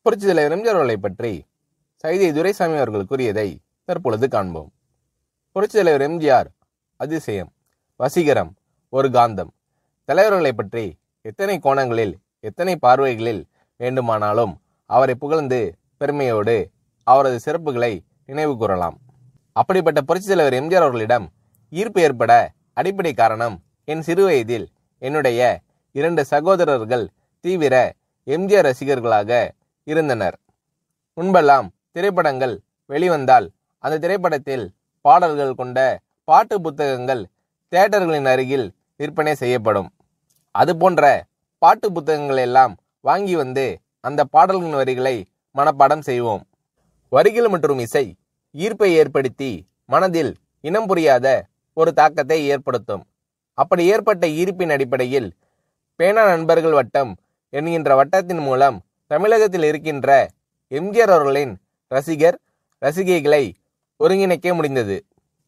புரட்சி தலைவர் எம்ஜிஆர் அவர்களை பற்றி சைதை துரைசாமி அவர்கள் கூறியதை தற்பொழுது காண்போம் புரட்சி தலைவர் எம்ஜிஆர் அதிசயம் வசீகரம் ஒரு காந்தம் தலைவர்களை பற்றி எத்தனை கோணங்களில் எத்தனை பார்வைகளில் வேண்டுமானாலும் அவரை புகழ்ந்து பெருமையோடு அவரது சிறப்புகளை நினைவு கூறலாம் அப்படிப்பட்ட புரட்சி தலைவர் எம்ஜிஆர் அவர்களிடம் ஈர்ப்பு ஏற்பட அடிப்படை காரணம் என் சிறுவயதில் என்னுடைய இரண்டு சகோதரர்கள் தீவிர எம்ஜிஆர் ரசிகர்களாக இருந்தனர் முன்பெல்லாம் திரைப்படங்கள் வெளிவந்தால் அந்த திரைப்படத்தில் பாடல்கள் கொண்ட பாட்டு புத்தகங்கள் தியேட்டர்களின் அருகில் விற்பனை செய்யப்படும் அதுபோன்ற பாட்டு புத்தகங்கள் எல்லாம் வாங்கி வந்து அந்த பாடல்களின் வரிகளை மனப்பாடம் செய்வோம் வரிகள் மற்றும் இசை ஈர்ப்பை ஏற்படுத்தி மனதில் இனம் புரியாத ஒரு தாக்கத்தை ஏற்படுத்தும் அப்படி ஏற்பட்ட ஈர்ப்பின் அடிப்படையில் பேனா நண்பர்கள் வட்டம் என்கின்ற வட்டத்தின் மூலம் தமிழகத்தில் இருக்கின்ற எம்ஜிஆர் அவர்களின் ரசிகர் ரசிகைகளை ஒருங்கிணைக்க முடிந்தது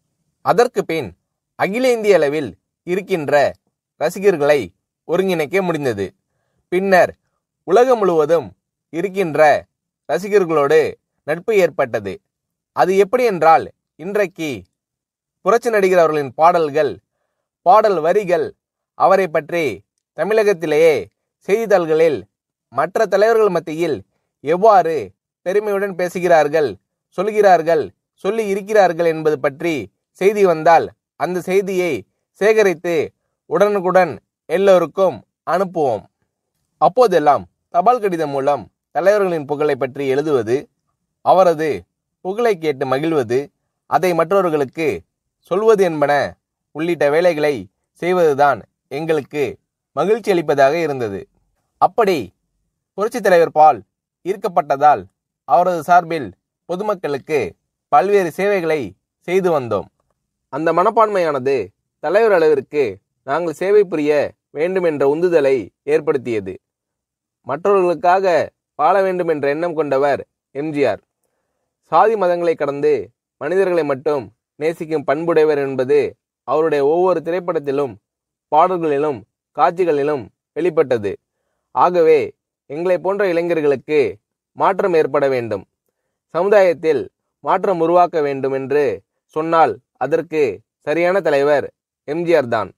அதற்கு பின் அகில இந்திய அளவில் இருக்கின்ற ரசிகர்களை ஒருங்கிணைக்க முடிந்தது பின்னர் உலகம் முழுவதும் இருக்கின்ற ரசிகர்களோடு நட்பு ஏற்பட்டது அது எப்படி என்றால் இன்றைக்கு புரட்சி நடிகர் அவர்களின் பாடல்கள் பாடல் வரிகள் அவரை பற்றி தமிழகத்திலேயே செய்தித்தாள்களில் மற்ற தலைவர்கள் மத்தியில் எவ்வாறு பெருமையுடன் பேசுகிறார்கள் சொல்கிறார்கள் சொல்லி இருக்கிறார்கள் என்பது பற்றி செய்தி வந்தால் அந்த செய்தியை சேகரித்து உடனுக்குடன் எல்லோருக்கும் அனுப்புவோம் அப்போதெல்லாம் தபால் கடிதம் மூலம் தலைவர்களின் புகழை பற்றி எழுதுவது அவரது புகழை கேட்டு மகிழ்வது அதை மற்றவர்களுக்கு சொல்வது என்பன உள்ளிட்ட வேலைகளை செய்வதுதான் எங்களுக்கு மகிழ்ச்சி அளிப்பதாக இருந்தது அப்படி புரட்சித் தலைவர் பால் ஈர்க்கப்பட்டதால் அவரது சார்பில் பொதுமக்களுக்கு பல்வேறு சேவைகளை செய்து வந்தோம் அந்த மனப்பான்மையானது தலைவர் அளவிற்கு நாங்கள் சேவை புரிய வேண்டும் என்ற உந்துதலை ஏற்படுத்தியது மற்றவர்களுக்காக வாழ வேண்டும் என்ற எண்ணம் கொண்டவர் எம்ஜிஆர் சாதி மதங்களை கடந்து மனிதர்களை மட்டும் நேசிக்கும் பண்புடையவர் என்பது அவருடைய ஒவ்வொரு திரைப்படத்திலும் பாடல்களிலும் காட்சிகளிலும் வெளிப்பட்டது ஆகவே எங்களை போன்ற இளைஞர்களுக்கு மாற்றம் ஏற்பட வேண்டும் சமுதாயத்தில் மாற்றம் உருவாக்க வேண்டும் என்று சொன்னால் அதற்கு சரியான தலைவர் எம்ஜிஆர் தான்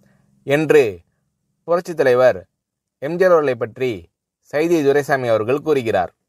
என்று புரட்சித் தலைவர் எம்ஜிஆர் அவர்களை பற்றி சைதை துரைசாமி அவர்கள் கூறுகிறார்